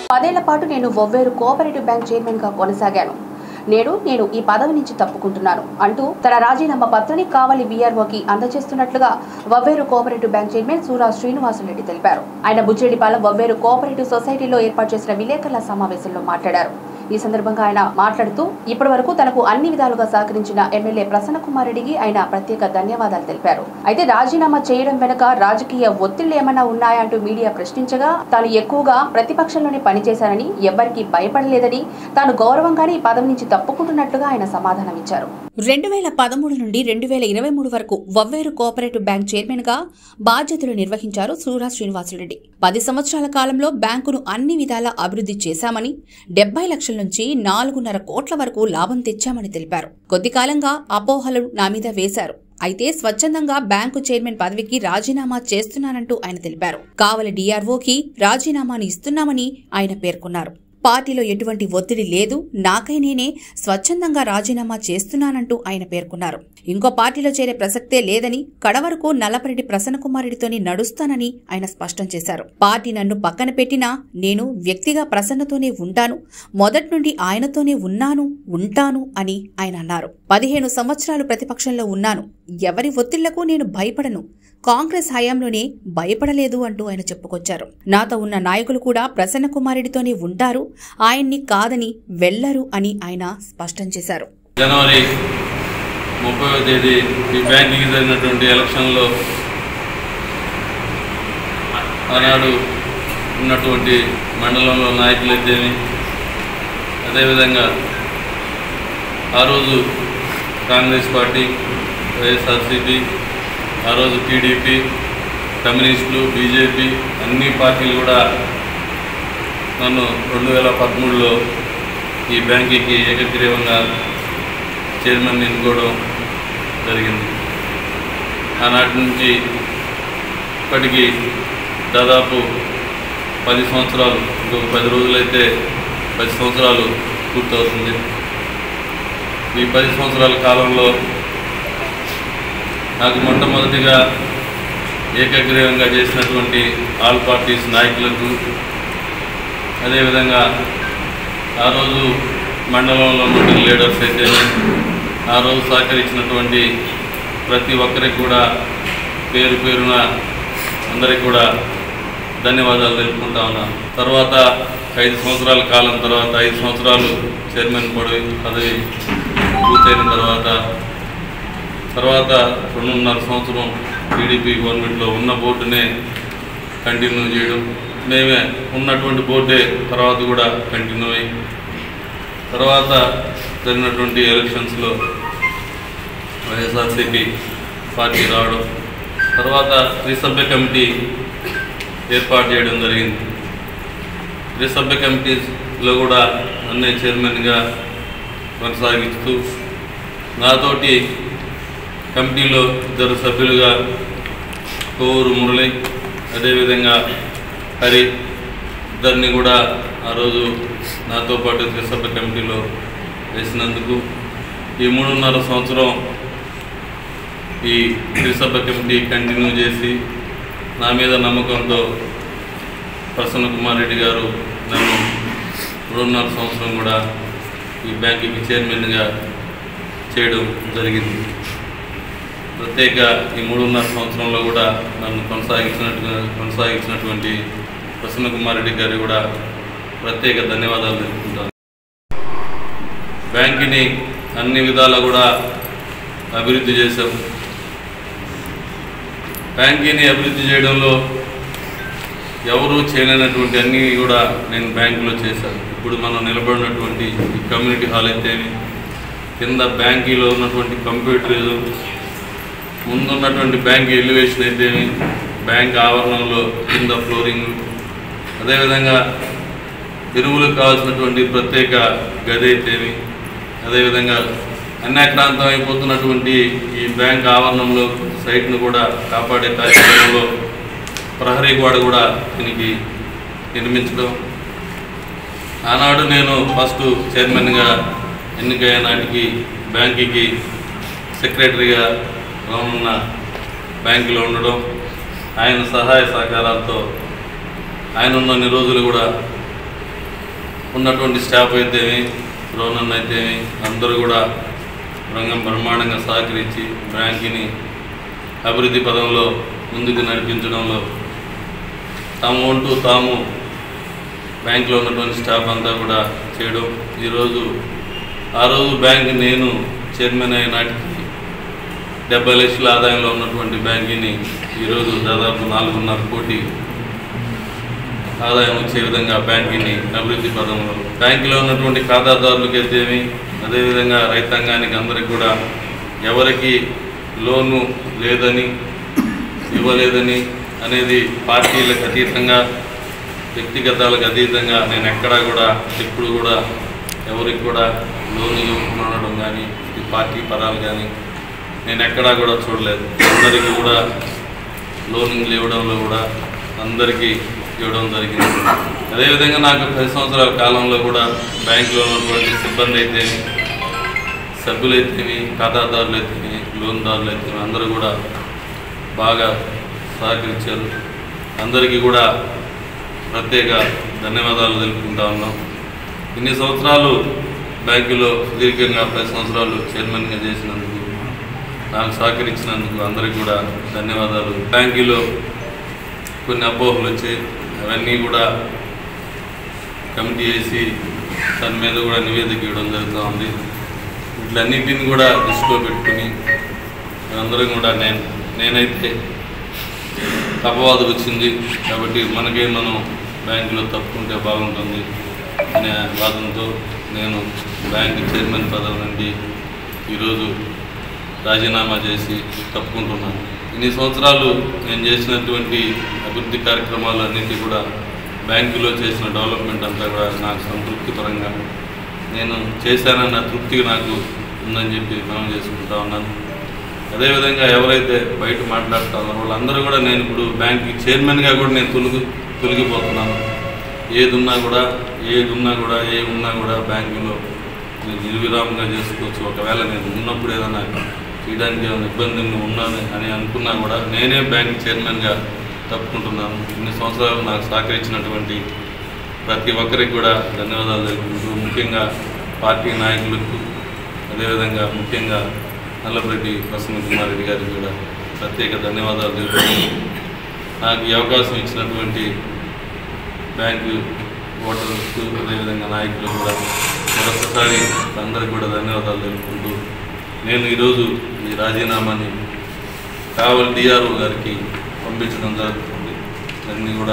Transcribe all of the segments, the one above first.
పదేళ్ల పాటు నేను ఒవ్వేరు కోఆపరేటివ్ బ్యాంక్ చైర్మన్ గా కొనసాగాను నేడు నేను ఈ పదవి నుంచి తప్పుకుంటున్నాను అంటూ తన రాజీనామా పత్రాన్ని కావలి వీఆర్ఓకి అందజేస్తున్నట్లుగా Vavveru cooperative bank chairman Sura Srinivasula Reddy తెలిపారు ఆయన బుజ్జేడిపాలెం వవ్వేరు కోఆపరేటివ్ సొసైటీలో ఏర్పాటు చేసిన విలేకరుల సమావేశంలో మాట్లాడారు ఈ సందర్భంగా ఆయన మాట్లాడుతూ ఇప్పటి వరకు తనకు అన్ని విధాలుగా సహకరించిన ఎమ్మెల్యే ప్రసన్న కుమార్ రెడ్డికి ఆయన ప్రత్యేక ధన్యవాదాలు తెలిపారు అయితే రాజీనామా చేయడం వెనుక రాజకీయ ఒత్తిళ్లు ఏమైనా ఉన్నాయంటూ మీడియా ప్రశ్నించగా తాను ఎక్కువగా ప్రతిపక్షంలోనే పనిచేశానని ఎవ్వరికీ భయపడలేదని తాను గౌరవంగానే ఈ పదవి నుంచి తప్పుకుంటున్నట్లుగా ఆయన సమాధానం ఇచ్చారు రెండు వేల పదమూడు నుండి రెండు వేల ఇరవై మూడు వరకు వవ్వేరు కోఆపరేటివ్ బ్యాంక్ చైర్మన్ గా బాధ్యతలు నిర్వహించారు సూరా శ్రీనివాసులరెడ్డి పది సంవత్సరాల కాలంలో బ్యాంకును అన్ని విధాలా అభివృద్ధి చేశామని డెబ్బై లక్షల నుంచి నాలుగున్నర కోట్ల వరకు లాభం తెచ్చామని తెలిపారు కొద్ది కాలంగా అపోహలు నా మీద వేశారు అయితే స్వచ్ఛందంగా బ్యాంకు చైర్మన్ పదవికి రాజీనామా చేస్తున్నానంటూ ఆయన తెలిపారు కావలి డీఆర్ఓకి రాజీనామాను ఇస్తున్నామని ఆయన పేర్కొన్నారు పార్టీలో ఎటువంటి ఒత్తిడి లేదు నాకై నేనే స్వచ్ఛందంగా రాజీనామా చేస్తున్నానంటూ ఆయన పేర్కొన్నారు ఇంకో పార్టీలో చేరే ప్రసక్తే లేదని కడవరకు నల్లపరెడ్డి ప్రసన్నకుమారెడ్డితోని నడుస్తానని ఆయన స్పష్టం చేశారు పార్టీ నన్ను పక్కన పెట్టినా నేను వ్యక్తిగా ప్రసన్నతోనే ఉంటాను మొదటి నుండి ఆయనతోనే ఉన్నాను ఉంటాను అని ఆయన అన్నారు పదిహేను సంవత్సరాలు ప్రతిపక్షంలో ఉన్నాను ఎవరి ఒత్తిళ్లకు నేను భయపడను కాంగ్రెస్ హయాంలోనే భయపడలేదు అంటూ ఆయన చెప్పుకొచ్చారు నాతో ఉన్న నాయకులు కూడా ప్రసన్న కుమారెడ్డితోనే ఉంటారు ఆయన్ని కాదని వెళ్లరు అని ఆయన స్పష్టం చేశారు జనవరి ముప్పైవ తేదీ ఈ బ్యాంకింగ్ జరిగినటువంటి ఎలక్షన్లో ఆనాడు ఉన్నటువంటి మండలంలో నాయకులైతేమి అదేవిధంగా ఆ రోజు కాంగ్రెస్ పార్టీ వైఎస్ఆర్సీపీ ఆ రోజు టీడీపీ కమ్యూనిస్టులు బీజేపీ అన్ని పార్టీలు కూడా నన్ను రెండు వేల పదమూడులో ఈ బ్యాంకుకి ఏకగ్రీవంగా చైర్మన్ ఎన్నుకోవడం జరిగింది ఆనాటి నుంచి ఇప్పటికి దాదాపు పది సంవత్సరాలు ఇంకొక పది రోజులైతే పది సంవత్సరాలు పూర్తవుతుంది ఈ పది సంవత్సరాల కాలంలో నాకు మొట్టమొదటిగా ఏకగ్రీవంగా చేసినటువంటి ఆల్ పార్టీస్ నాయకులకు అదేవిధంగా ఆ రోజు మండలంలో ఉన్నటువంటి లీడర్స్ అయితే ఆ రోజు సహకరించినటువంటి ప్రతి ఒక్కరికి కూడా పేరు పేరున అందరికి కూడా ధన్యవాదాలు తెలుపుకుంటా ఉన్నాను తర్వాత ఐదు సంవత్సరాల కాలం తర్వాత ఐదు సంవత్సరాలు చైర్మన్ పదవి పదవి పూర్తయిన తర్వాత తర్వాత రెండున్నర సంవత్సరం టీడీపీ గవర్నమెంట్లో ఉన్న బోర్డునే కంటిన్యూ చేయడం మేమే ఉన్నటువంటి బోర్డే తర్వాత కూడా కంటిన్యూ అయ్యి తర్వాత జరిగినటువంటి ఎలక్షన్స్లో వైఎస్ఆర్సీపీ పార్టీ రావడం తర్వాత త్రిసభ్య కమిటీ ఏర్పాటు చేయడం జరిగింది త్రిసభ్య కమిటీలో కూడా నన్నే చైర్మన్గా కొనసాగిస్తూ నాతోటి కమిటీలో ఇద్దరు సభ్యులుగా కోవూరు మురళి అదేవిధంగా హరి ఇద్దరిని కూడా ఆ రోజు నాతో పాటు త్రిసభ్య కమిటీలో వేసినందుకు ఈ మూడున్నర సంవత్సరం ఈ త్రిసభ్య కమిటీ కంటిన్యూ చేసి నా మీద నమ్మకంతో ప్రసన్న కుమార్ రెడ్డి గారు నన్ను మూడున్నర సంవత్సరం కూడా ఈ బ్యాంకుకి చైర్మన్గా చేయడం జరిగింది ప్రత్యేక ఈ మూడున్నర సంవత్సరంలో కూడా నన్ను కొనసాగించినట్టుగా కొనసాగించినటువంటి ప్రసన్న కుమార్ రెడ్డి గారికి కూడా ప్రత్యేక ధన్యవాదాలు తెలుపుకుంటాను బ్యాంకుని అన్ని విధాలా కూడా అభివృద్ధి చేశాం బ్యాంకుని అభివృద్ధి చేయడంలో ఎవరు చేయలేనటువంటి అన్నీ కూడా నేను బ్యాంకులో చేశాను ఇప్పుడు మనం నిలబడినటువంటి ఈ కమ్యూనిటీ హాల్ అయితేమి కింద బ్యాంకీలో ఉన్నటువంటి కంప్యూటర్ ముందున్నటువంటి బ్యాంక్ ఎలివేషన్ అయితేమి బ్యాంక్ ఆవరణంలో కింద ఫ్లోరింగ్ అదేవిధంగా ఎరువులకు కావాల్సినటువంటి ప్రత్యేక గది అయితేమి అదేవిధంగా అన్యాక్రాంతం అయిపోతున్నటువంటి ఈ బ్యాంక్ ఆవరణంలో సైట్ను కూడా కాపాడే కార్యక్రమంలో ప్రహరీ గోడ కూడా దీనికి నిర్మించడం ఆనాడు నేను ఫస్ట్ చైర్మన్గా ఎన్నికయ్యే నాటికి బ్యాంకుకి సెక్రటరీగా ఉన్న బ్యాంకులో ఉండడం ఆయన సహాయ సహకారాలతో ఆయన ఉన్నన్ని రోజులు కూడా ఉన్నటువంటి స్టాఫ్ అయితేమి రోనన్ అయితేమి అందరూ కూడా రంగం బ్రహ్మాండంగా సహకరించి బ్యాంకుని అభివృద్ధి పదంలో ముందుకు నడిపించడంలో తాము వంటూ తాము బ్యాంకులో ఉన్నటువంటి స్టాఫ్ అంతా కూడా చేయడం ఈరోజు ఆ రోజు బ్యాంక్ నేను చైర్మన్ అయిన నాటికి డెబ్బై లక్షల ఆదాయంలో ఉన్నటువంటి బ్యాంకుని ఈరోజు దాదాపు నాలుగున్నర కోటి ఆదాయం వచ్చే విధంగా బ్యాంకుని అభివృద్ధి పదంలో బ్యాంకులో ఉన్నటువంటి ఖాతాదారులకు అయితేమి అదేవిధంగా రైతాంగానికి అందరికి కూడా ఎవరికి లోను లేదని ఇవ్వలేదని అనేది పార్టీలకు అతీతంగా వ్యక్తిగతాలకు అతీతంగా నేను ఎక్కడా కూడా ఎప్పుడు కూడా ఎవరికి కూడా లోన్ ఇవ్వడం కానీ ఈ పార్టీ పదాలు కానీ నేను ఎక్కడా కూడా చూడలేదు అందరికీ కూడా లోనింగ్లు ఇవ్వడంలో కూడా అందరికీ ఇవ్వడం జరిగింది అదేవిధంగా నాకు పది సంవత్సరాల కాలంలో కూడా బ్యాంకులో ఉన్నటువంటి సిబ్బంది అయితేమి సభ్యులైతేమి ఖాతాదారులు అయితేమి లోన్దారులు అయితేమి అందరూ కూడా బాగా సహకరించారు అందరికీ కూడా ప్రత్యేక ధన్యవాదాలు తెలుపుకుంటా ఉన్నాం ఇన్ని సంవత్సరాలు బ్యాంకులో దీర్ఘంగా పది సంవత్సరాలు చైర్మన్గా చేసినందుకు నాకు సహకరించినందుకు అందరికీ కూడా ధన్యవాదాలు బ్యాంకులో కొన్ని అపోహలు వచ్చాయి అవన్నీ కూడా కమిటీ వేసి దాని మీద కూడా నివేదిక ఇవ్వడం జరుగుతూ ఉంది వీటిలన్నిటిని కూడా దృష్టిలో పెట్టుకుని మేమందరం కూడా నేను నేనైతే అపవాదం వచ్చింది కాబట్టి మనకే మనం బ్యాంకులో తప్పుకుంటే బాగుంటుంది అనే వాదనతో నేను బ్యాంకు చైర్మన్ పదవి నుండి ఈరోజు రాజీనామా చేసి తప్పుకుంటున్నాను ఇన్ని సంవత్సరాలు నేను చేసినటువంటి అభివృద్ధి కార్యక్రమాలు అన్నింటి కూడా బ్యాంకులో చేసిన డెవలప్మెంట్ అంతా కూడా నాకు సంతృప్తిపరంగా నేను చేశానన్న తృప్తి నాకు ఉందని చెప్పి మనం చేసుకుంటా ఉన్నాను అదేవిధంగా ఎవరైతే బయట మాట్లాడుతున్నారో వాళ్ళందరూ కూడా నేను ఇప్పుడు బ్యాంక్ చైర్మన్గా కూడా నేను తొలగి తొలగిపోతున్నాను ఏది ఉన్నా కూడా ఏది ఉన్నా కూడా ఏ ఉన్నా కూడా బ్యాంకులో నేను నిర్విరామంగా చేసుకోవచ్చు ఒకవేళ నేను ఉన్నప్పుడు ఏదైనా చేయడానికి ఏమైనా ఇబ్బంది ఉన్నాను అని అనుకున్నా కూడా నేనే బ్యాంక్ చైర్మన్గా తప్పుకుంటున్నాను ఇన్ని సంవత్సరాలు నాకు సహకరించినటువంటి ప్రతి ఒక్కరికి కూడా ధన్యవాదాలు తెలుపుకుంటూ ముఖ్యంగా పార్టీ నాయకులకు అదేవిధంగా ముఖ్యంగా నల్లపరెడ్డి ప్రసన్న కుమార్ రెడ్డి గారికి కూడా ప్రత్యేక ధన్యవాదాలు తెలుపుకుంటూ నాకు ఈ అవకాశం ఇచ్చినటువంటి బ్యాంకు ఓటర్లకు అదేవిధంగా నాయకులు కూడా మరొకసారి అందరికీ కూడా ధన్యవాదాలు తెలుపుకుంటూ నేను ఈరోజు ఈ రాజీనామాని కావలి డిఆర్ఓ గారికి పంపించడం జరుగుతుంది అన్నీ కూడా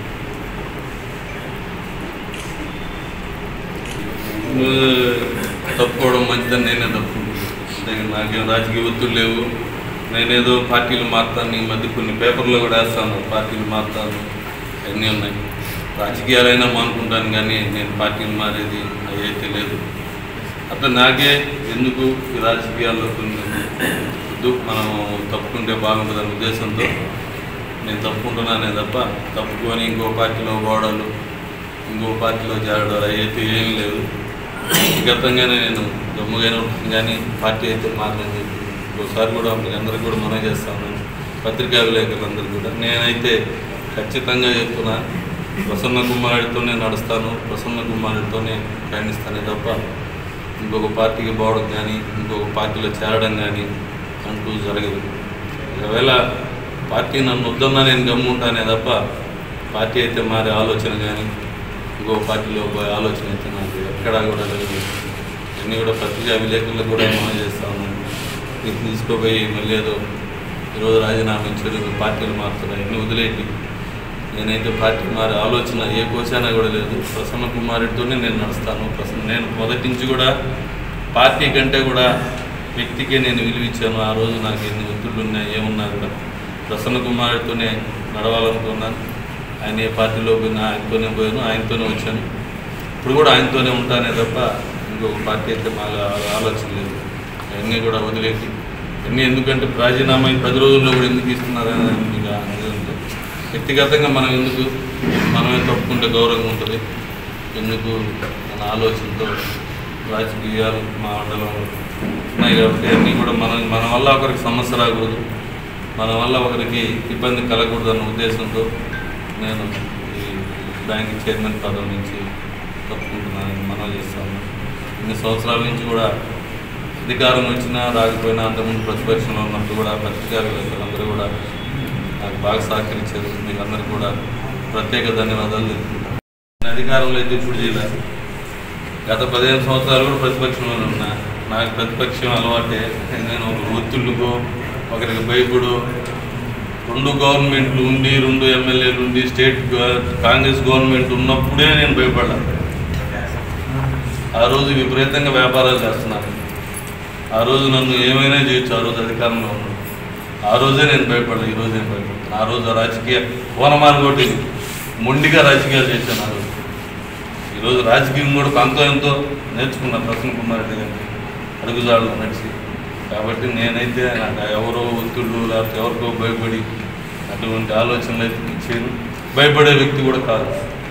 నువ్వు తప్పుకోవడం మంచిదని నేనే తప్పుకుంటున్నాను అంతేగాని నాకేం రాజకీయ ఒత్తులు లేవు నేనేదో పార్టీలు మారుతాను ఈ మధ్య కొన్ని పేపర్లో కూడా వేస్తాను పార్టీలు మారుతాను అన్నీ ఉన్నాయి రాజకీయాలైనా మానుకుంటాను కానీ నేను పార్టీలు మారేది అవి అయితే లేదు అట్లా నాకే ఎందుకు ఈ రాజకీయాల్లో కొన్ని వద్దు మనం తప్పుకుంటే బాగుంటుందనే ఉద్దేశంతో నేను తప్పుకుంటున్నానే తప్ప తప్పుకొని ఇంకో పార్టీలో పోవడాలు ఇంకో పార్టీలో చేరడాలు అవి అయితే ఏమీ లేవు వ్యక్తిగతంగానే నేను గమ్ముగానే ఉంటాను కానీ పార్టీ అయితే మారని చెప్పి ఒకసారి కూడా మీకు అందరికీ కూడా మనం చేస్తాను పత్రికా విలేకరులందరూ కూడా నేనైతే ఖచ్చితంగా చెప్తున్నా ప్రసన్న కుమారుడితోనే నడుస్తాను ప్రసన్న కుమారుడితోనే ప్రయాణిస్తానే తప్ప ఇంకొక పార్టీకి పోవడం కానీ ఇంకొక పార్టీలో చేరడం కానీ అంటూ జరగదు ఒకవేళ పార్టీ నన్ను వద్దన్నా నేను గమ్ముంటానే తప్ప పార్టీ అయితే మారే ఆలోచన కానీ ఇంకో పార్టీలో పోయే ఆలోచన అయితే నాకు ఎక్కడా కూడా లేదు అన్నీ కూడా పత్రికా విలేకరులకు కూడా మనం చేస్తా ఉన్నాను ఇది తీసుకుపోయి మళ్ళీ ఏదో ఈరోజు రాజీనామా ఇచ్చారు పార్టీలు మారుతున్నాయి అన్నీ వదిలేటి నేనైతే పార్టీ మారే ఆలోచన ఏ కోశానా కూడా లేదు ప్రసన్న కుమారుడితోనే నేను నడుస్తాను ప్రసన్న నేను మొదటి నుంచి కూడా పార్టీ కంటే కూడా వ్యక్తికే నేను విలువిచ్చాను ఆ రోజు నాకు ఎన్ని ఒత్తిళ్ళు ఉన్నాయి ఏమున్నా కూడా ప్రసన్న కుమారుడితోనే నడవాలనుకున్నాను ఆయన ఏ పార్టీలో పోయినా ఆయనతోనే పోయాను ఆయనతోనే వచ్చాను ఇప్పుడు కూడా ఆయనతోనే ఉంటానే తప్ప ఇంకొక పార్టీ అయితే మాకు ఆలోచన లేదు అవన్నీ కూడా వదిలేసి అన్నీ ఎందుకంటే రాజీనామా ఈ పది రోజుల్లో కూడా ఎందుకు ఇస్తున్నారని మీకు అనేది ఉంది. వ్యక్తిగతంగా మనం ఎందుకు మనమే తప్పుకుంటే గౌరవం ఉంటుంది ఎందుకు మన ఆలోచనతో రాజకీయాలు మా మండలంలో ఉన్నాయి కాబట్టి అన్నీ కూడా మన మన వల్ల ఒకరికి సమస్య రాకూడదు మన వల్ల ఒకరికి ఇబ్బంది కలగకూడదు అన్న ఉద్దేశంతో నేను ఈ బ్యాంక్ చైర్మన్ పదవి నుంచి తప్పుకుంటున్నానని మనం చేస్తాము ఇన్ని సంవత్సరాల నుంచి కూడా అధికారం వచ్చినా రాకపోయినా అంతకుముందు ప్రతిపక్షంలో ఉన్నప్పుడు కూడా పత్రికా విలేకరులందరూ కూడా నాకు బాగా సహకరించారు మీకు అందరికీ కూడా ప్రత్యేక ధన్యవాదాలు తెలుపుకుంటాను నేను అధికారంలో అయితే ఇప్పుడు చేయలేదు గత పదిహేను సంవత్సరాలు కూడా ప్రతిపక్షంలోనే ఉన్నా నాకు ప్రతిపక్షం అలవాటే నేను ఒక ఒత్తిళ్ళకు ఒకరికి భయపడు రెండు గవర్నమెంట్లు ఉండి రెండు ఎమ్మెల్యేలు ఉండి స్టేట్ గవ- కాంగ్రెస్ గవర్నమెంట్ ఉన్నప్పుడే నేను భయపడ్డాను ఆ రోజు విపరీతంగా వ్యాపారాలు చేస్తున్నాను ఆ రోజు నన్ను ఏమైనా చేయొచ్చు ఆ రోజు అధికారంలో ఉన్నాను ఆ రోజే నేను భయపడలేదు ఈ రోజు నేను భయపడ్డాను ఆ రోజు రాజకీయ ఓనమాలు కొట్టి మొండిగా రాజకీయాలు చేశాను ఆ రోజు ఈరోజు రాజకీయం కూడా కొంత ఎంతో నేర్చుకున్నాను ప్రసన్న కుమార్ రెడ్డి గారికి అడుగుజాడలో నడిచి కాబట్టి నేనైతే నాకు ఎవరో ఒత్తిళ్ళు లేకపోతే ఎవరికో భయపడి అటువంటి ఆలోచనలు అయితే చేయను భయపడే వ్యక్తి కూడా కాదు